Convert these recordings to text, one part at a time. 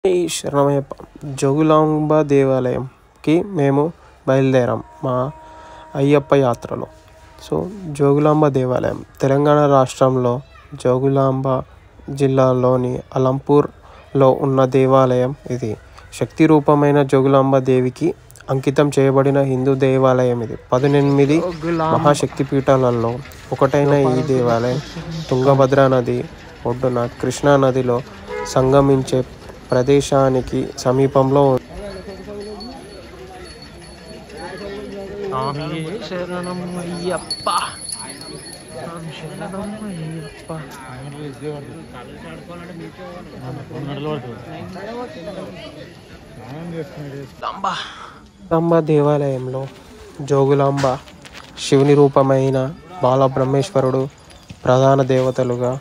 ఈ శరణమయ్యప్ప జోగులాంబ దేవాలయంకి మేము బయలుదేరాం మా అయ్యప్ప యాత్రలో సో జోగులాంబ దేవాలయం తెలంగాణ రాష్ట్రంలో జోగులాంబ జిల్లాలోని అలంపూర్లో ఉన్న దేవాలయం ఇది శక్తి రూపమైన జోగులాంబ దేవికి అంకితం చేయబడిన హిందూ దేవాలయం ఇది పద్దెనిమిది మహాశక్తి పీఠాలలో ఒకటైన ఈ దేవాలయం తుంగభద్ర నది ఒడ్డున కృష్ణా నదిలో సంగమించే ప్రదేశానికి సమీపంలో ఉంది. స్వామియే శరణం అయ్యప్ప స్వామి శరణం అయ్యప్ప లంబా జోగులాంబ దేవాలయంలో జోగులాంబ శివుని రూపమైన బాలబ్రహ్మేశ్వరుడు ప్రధాన దేవతలుగా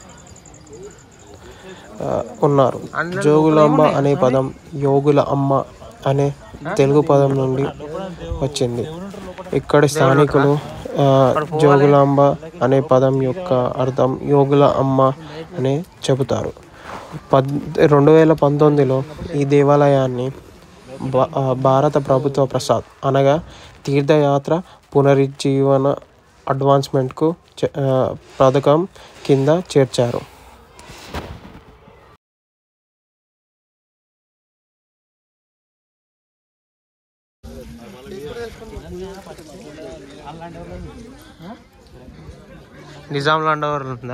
ఆ, ఉన్నారు జోగులాంబ అనే పదం యోగుల అమ్మ అనే తెలుగు పదం నుండి వచ్చింది ఇక్కడి స్థానికులు ఆ, జోగులాంబ అనే పదం యొక్క అర్థం యోగుల అమ్మ అని చెబుతారు పద్ రెండు వేల పంతొమ్మిదిలో ఈ దేవాలయాన్ని భా- ఆ, భారత ప్రభుత్వ ప్రసాద్ అనగా తీర్థయాత్ర పునరుజ్జీవన అడ్వాన్స్మెంట్కు చే- ఆ, పథకం కింద చేర్చారు నిజాం ల్యాండ్ ఓవర్ ఉందా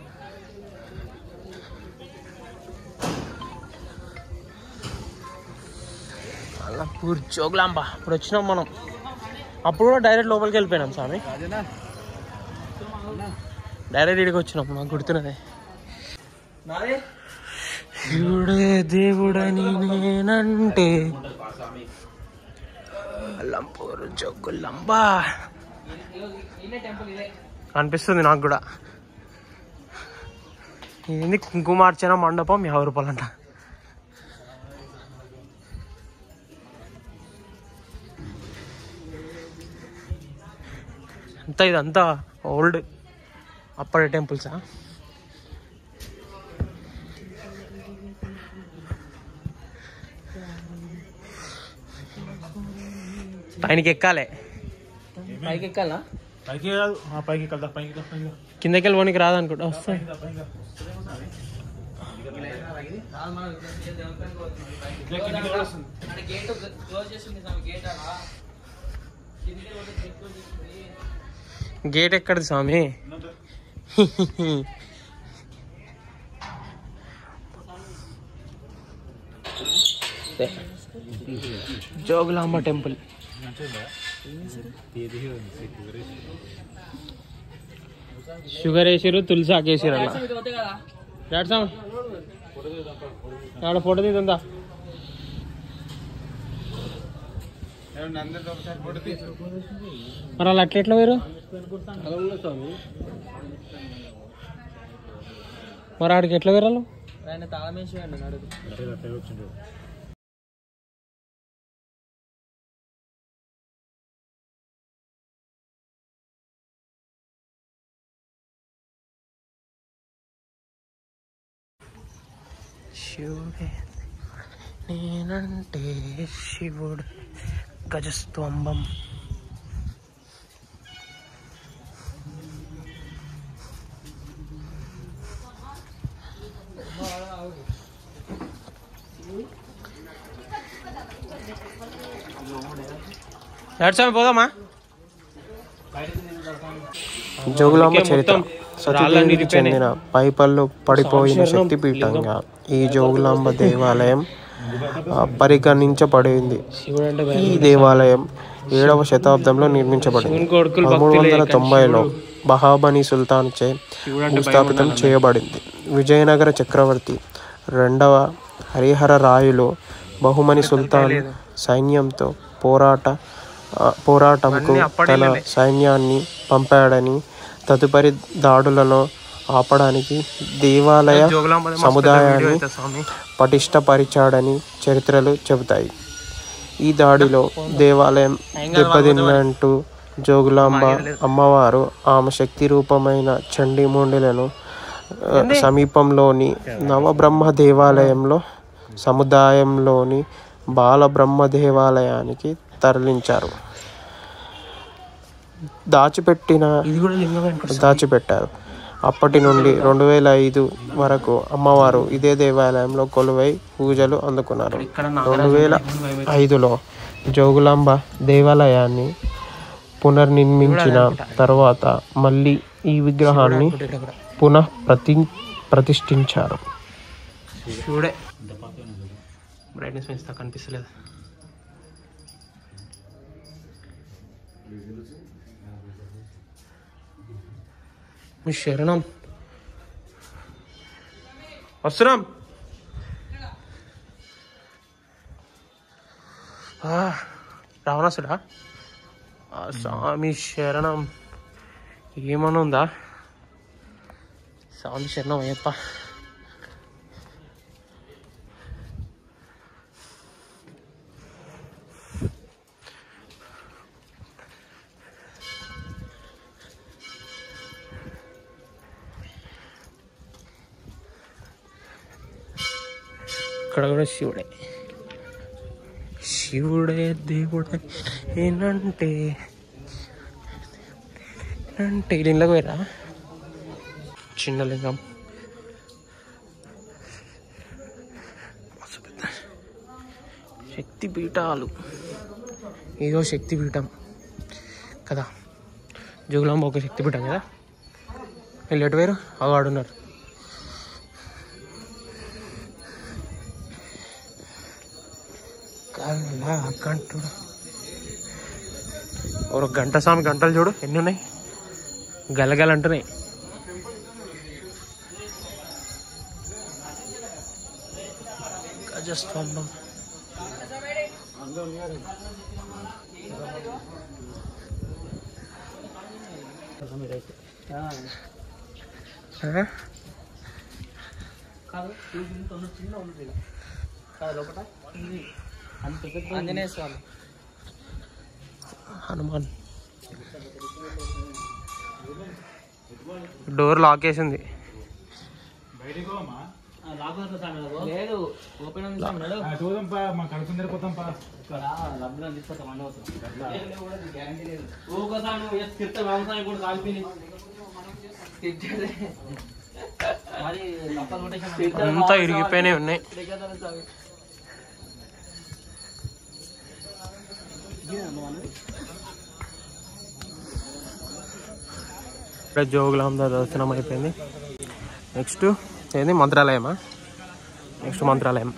అల్లంపూర్ జోగులాంబ ఇప్పుడు వచ్చినాం మనం అప్పుడు కూడా డైరెక్ట్ లోపలికి వెళ్ళిపోయినాం స్వామి డైరెక్ట్ ఇడికి వచ్చినాం నాకు గుర్తున్నదే శివుడే దేవుడని నేనంటే అల్లంపూర్ జోగులాంబ అనిపిస్తుంది నాకు కూడా ఏంది కుంకుమార్చన మండపం యాభై రూపాయలంట అంతా ఇదంతా ఓల్డ్ అప్పటి టెంపుల్సా పైనకి ఎక్కాలి పైకి ఎక్కాలా పైకి కాదు ఆ పైకి కలదా పైకి రా, పైకి రా. కిందకి వెళ్ళి పోనీకి రాదనుకుంటా వస్తాయి ఇట్లా కిందికి వెళ్ళి వస్తుంది. గేట్ ఎక్కడిది స్వామి జోగులాంబ టెంపుల్ షుగర్ వేసారు తులసి ఆకేసారు అలా డాడ్ సామ్ ఆడ ఫోటో తీద్దా మరి అలా అట్లా ఎట్లా వేరు మరి ఆడికి ఎట్లా వేరాలు ఆయన తాళమేసి శివుడే నేనంటే శివుడు గజస్తంభం స్వామి పోదామా జోగులాంబ అందుకే చరిత్ర మొత్తం రాళ్ళన్నీ సతీదేవికి ఇరిగిపోయినాయి. చెందిన పైపల్లు పడిపోయిన శక్తిపీఠంగా ఈ జోగులాంబ దేవాలయం ఆ, పరిగణించబడింది శివుడు అంటే ఈ దేవాలయం ఏడవ శతాబ్దంలో నిర్మించబడింది శివుని కొడుకులు పదమూడు భక్తులే వందల కానీ తొంభైలో బహాబని సుల్తాన్చే శివుడు అంటే భూస్థాపితం చేయబడింది విజయనగర చక్రవర్తి రెండవ హరిహర రాయులు బహుమని సుల్తాన్ సైన్యంతో పోరాట ఆ, పోరాటంకు తన సైన్యాన్ని పంపాడని తదుపరి దాడులను ఆపడానికి దేవాలయ జోగులాంబ మస్తు పెద్ద సముదాయాన్ని వీడియో అవుతుంది స్వామి పటిష్టపరిచాడని చరిత్రలు చెబుతాయి ఈ దాడిలో దేవాలయం దెబ్బతిన్నంటూ జోగులాంబ అమ్మవారు ఆమె శక్తి రూపమైన చండీముండులను ఆ, సమీపంలోని నవబ్రహ్మ దేవాలయంలో సముదాయంలోని బాలబ్రహ్మ దేవాలయానికి తరలించారు దాచిపెట్టిన ఇది కూడా లింగం వెంకట దాచిపెట్టారు అప్పటి నుండి రెండు వేల ఐదు వరకు అమ్మవారు ఇదే దేవాలయంలో కొలువై పూజలు అందుకున్నారు ఇక్కడ రెండు వేల ఐదులో జోగులాంబ దేవాలయాన్ని పునర్నిర్మించిన తర్వాత మళ్ళీ ఈ విగ్రహాన్ని పునః ప్రతి ప్రతిష్ఠించారు శివుడే బ్రైట్నెస్ పెంచుతా కనిపిస్తలేదు మీ శరణం వస్తున్నాం ఆ, రావణాసుడా ఆ, స్వామి శరణం ఏమన్నా ఉందా స్వామి శరణం అయ్యప్ప ఇక్కడ కూడా శివుడే శివుడే దేవుడే ఏనంటే అంటే ఇళ్ళకి పోయిరా చిన్న లింగం మస్తు పెద్ద. శక్తి పీఠాలు ఏదో శక్తి పీఠం కదా జోగులాంబ ఒక శక్తి పీఠం కదా వీళ్ళు ఎటు వేరు అవాడున్నారు కల్లా కంటుడు ఒక గంట స్వామి గంటలు చూడు ఎన్ని ఉన్నాయి గలగల అంటున్నాయి గజస్తంభం ఆ? ఆంజనేయ స్వామి హనుమాన్ డోర్ లాక్ వేసింది బయటికి పోమా లేదు ఓపెన్ ఉంది స్వామి నడు. చూద్దాం పా మా కడుపు నిండిపోతాం పా ఇక్కడ లబ్బులను తీసుకొస్తాం అనవసరం ఊరికోసారి నువ్వు ఎస్ తిరుతా వ్యవసాయం కూడా కాల్పిని తిట్టేదే. మరి లప్పలు కొట్టేసాం అంతా ఇరిగిపోయినాయి ఉన్నాయి ఇక్కడ జోగులాంబ దర్శనం అయిపోయింది నెక్స్ట్ ఏంది మంత్రాలయమా నెక్స్ట్ మంత్రాలయం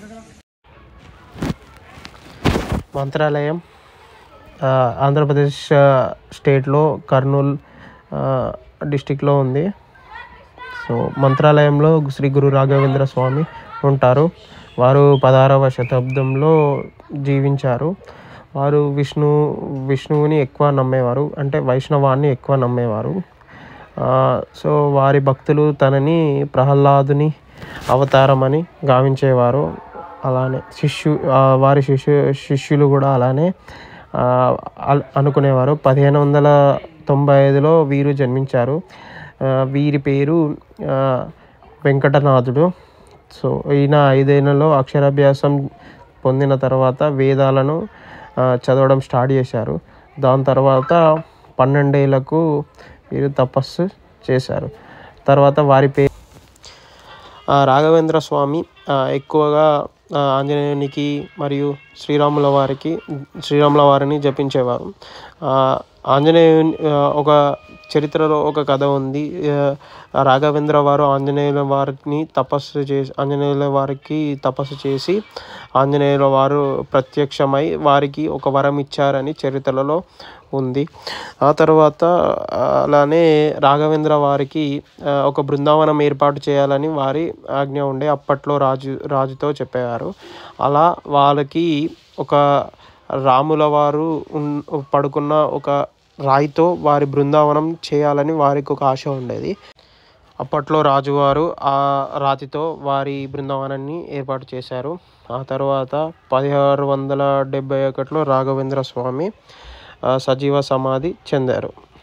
మంత్రాలయం ఆ, ఆంధ్రప్రదేశ్ ఆ, స్టేట్లో కర్నూలు ఆ, డిస్టిక్లో ఉంది సో మంత్రాలయంలో శ్రీ గురు రాఘవేంద్ర స్వామి ఉంటారు వారు పదహారవ శతాబ్దంలో జీవించారు వారు విష్ణు విష్ణువుని ఎక్కువ నమ్మేవారు అంటే వైష్ణవాన్ని ఎక్కువ నమ్మేవారు ఆ, సో వారి భక్తులు తనని ప్రహ్లాదుని అవతారమని గావించేవారు అలానే శిష్యు ఆ, వారి శిష్యు శిష్యులు కూడా అలానే ఆ, అల్- అనుకునేవారు పదిహేను వందల తొంభై ఐదులో వీరు జన్మించారు ఆ, వీరి పేరు ఆ, వెంకటనాథుడు సో ఈయన ఐదేళ్లలో అక్షరాభ్యాసం పొందిన తర్వాత వేదాలను ఆ, చదవడం స్టార్ట్ చేశారు దాని తర్వాత పన్నెండేళ్లకు వీరు తపస్సు చేశారు తర్వాత వారి పే ఆ, రాఘవేంద్ర స్వామి ఆ, ఎక్కువగా ఆ, ఆంజనేయునికి మరియు శ్రీరాముల వారికి శ్రీరాముల వారిని జపించేవారు ఆ, ఆంజనేయుని ఆ, ఒక చరిత్రలో ఒక కథ ఉంది ఆ, రాఘవేంద్ర వారు ఆంజనేయుల వారిని తపస్సు చేసి ఆంజనేయుల వారికి తపస్సు చేసి ఆంజనేయుల వారు ప్రత్యక్షమై వారికి ఒక వరం ఇచ్చారని చరిత్రలలో ఉంది ఆ తర్వాత ఆ, అలానే రాఘవేంద్ర వారికి ఆ, ఒక బృందావనం ఏర్పాటు చేయాలని వారి ఆజ్ఞ ఉండే అప్పట్లో రాజు రాజుతో చెప్పేవారు అలా వాళ్ళకి ఒక రాముల వారు ఉన్- పడుకున్న ఒక రాయితో వారి బృందావనం చేయాలని వారికి ఒక ఆశ ఉండేది అప్పట్లో రాజువారు ఆ రాతితో వారి బృందావనాన్ని ఏర్పాటు చేశారు ఆ తర్వాత పదిహారు వందల డెబ్బై ఒకటిలో రాఘవేంద్ర స్వామి ఆ, సజీవ సమాధి చెందారు